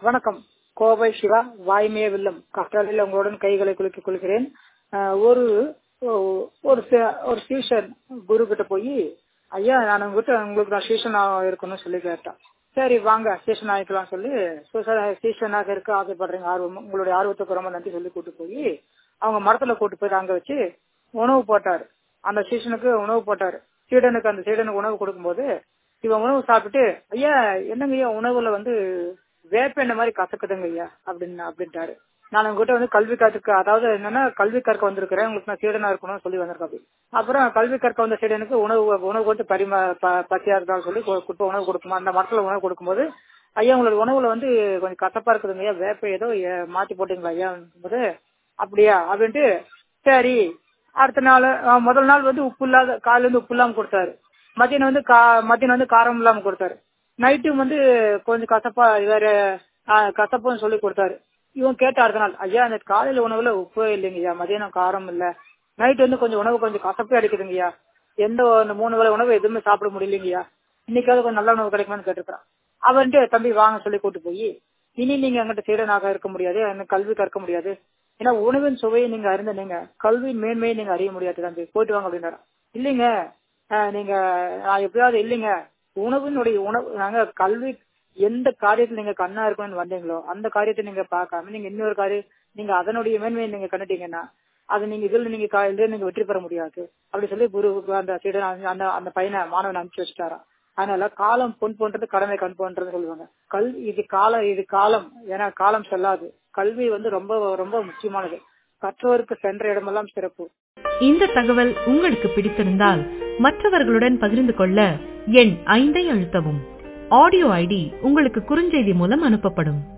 வணக்கம் கோவை சிவா வாய்மைய வில்லம் கஷ்டாலில் உங்களுடன் கைகளை குலுக்கிக் கொள்கிறேன் அஹ் ஒரு ஒரு சி- ஒரு டியூஷன் குரு கிட்ட போய் ஐயா நான் உங்ககிட்ட உங்களுக்கு நான் டியூஷன் இருக்கணும்னு சொல்லி கேட்டேன் சரி வாங்க ஸ்டேஷன் ஆகிக்கலாம் சொல்லி ஸ்டேஷனாக இருக்க ஆசைப்படுறீங்க ஆர்வம் உங்களுடைய ஆர்வத்துக்கு ரொம்ப நன்றி சொல்லி கூட்டு போய் அவங்க மரத்துல கூட்டு போய் அங்க வச்சு உணவு போட்டாரு அந்த ஸ்டேஷனுக்கு உணவு போட்டாரு சீடனுக்கு அந்த சீடனுக்கு உணவு கொடுக்கும்போது இவன் உணவு சாப்பிட்டுட்டு ஐயா என்னங்க ஐயா உணவுல வந்து வேப்ப எண்ணெய் மாதிரி கசக்குதுங்க ஐயா அப்படின்னு அப்படின்ட்டாரு நான் உங்ககிட்ட வந்து கல்வி கற்க அதாவது என்னன்னா கல்வி கற்க வந்திருக்கிறேன் உங்களுக்கு நான் சீடனா இருக்கணும்னு சொல்லி வந்திருக்காப்பி அப்புறம் கல்வி கற்க வந்த சீடனுக்கு உணவு உணவு கொடுத்து பரிமா ப- பசியா இருந்தாலும் சொல்லி கு- குடுப்ப உணவு கொடுக்குமா அந்த மரத்துல உணவு கொடுக்கும்போது ஐயா உங்களோட உணவுல வந்து கொஞ்சம் கசப்பா இருக்குதுங்க ஐயா வேப்ப ஏதோ ஏ- மாத்தி போட்டீங்களா ஐயா போது அப்படியா அப்படின்ட்டு சரி அடுத்த நாள் அஹ், முதல் நாள் வந்து உப்பு இல்லாத காலையில இருந்து உப்பு இல்லாம கொடுத்தாரு மத்தியானம் வந்து கா மத்தியானம் வந்து காரம் இல்லாம கொடுத்தாரு நைட்டும் வந்து கொஞ்சம் கசப்பா வேற அஹ், கசப்புன்னு சொல்லி கொடுத்தாரு இவன் கேட்ட அடுத்த நாள் ஐயா அந்த காலையில உணவுல உப்பு இல்லைங்கய்யா மதியானம் காரம் இல்ல நைட் வந்து கொஞ்சம் உணவு கொஞ்சம் கசப்பே அடிக்குதுங்கய்யா எந்த இந்த மூணு வேளை உணவு எதுவுமே சாப்பிட முடியலைங்கய்யா இன்னைக்காவது கொஞ்சம் நல்ல உணவு கிடைக்குமான்னு கேட்டிருக்கான் அவன்ட்டு தம்பி வாங்க சொல்லி கூட்டு போய் இனி நீங்க எங்கிட்ட சீடனாக இருக்க முடியாது எனக்கு கல்வி கற்க முடியாது ஏன்னா உணவின் சுவையை நீங்க அறிந்த நீங்க கல்வியின் மேன்மையை நீங்க அறிய முடியாது தம்பி போயிட்டு வாங்க அப்படின்னாரு இல்லைங்க ஆஹ் நீங்க நான் எப்படியாவது இல்லைங்க உணவினுடைய உணவு நாங்க கல்வி எந்த காரியத்துல நீங்க கண்ணா இருக்கணும்னு வந்தீங்களோ அந்த காரியத்தை நீங்க பார்க்காம நீங்க இன்னொரு காரியம் நீங்க அதனுடைய மேன்மையை நீங்க கண்டுட்டீங்கன்னா அது நீங்க இதுல நீங்க கா- இதுல நீங்க வெற்றி பெற முடியாது அப்படி சொல்லி குரு அந்த சீடன் அந்த- அந்த அந்த பையனை மாணவன் அனுப்பிச்சு வச்சுட்டாராம் அதனால காலம் பொன் போன்றது கடமை கண் போன்றது சொல்லுவாங்க கல் இது காலம் இது காலம் ஏன்னா காலம் செல்லாது கல்வி வந்து ரொம்ப ரொம்ப முக்கியமானது கற்றவருக்கு சென்ற இடமெல்லாம் சிறப்பு இந்த தகவல் உங்களுக்கு பிடித்திருந்தால் மற்றவர்களுடன் பகிர்ந்து கொள்ள எண் ஐந்தை அழுத்தவும் ஆடியோ ஐடி உங்களுக்கு குறுஞ்செய்தி மூலம் அனுப்பப்படும்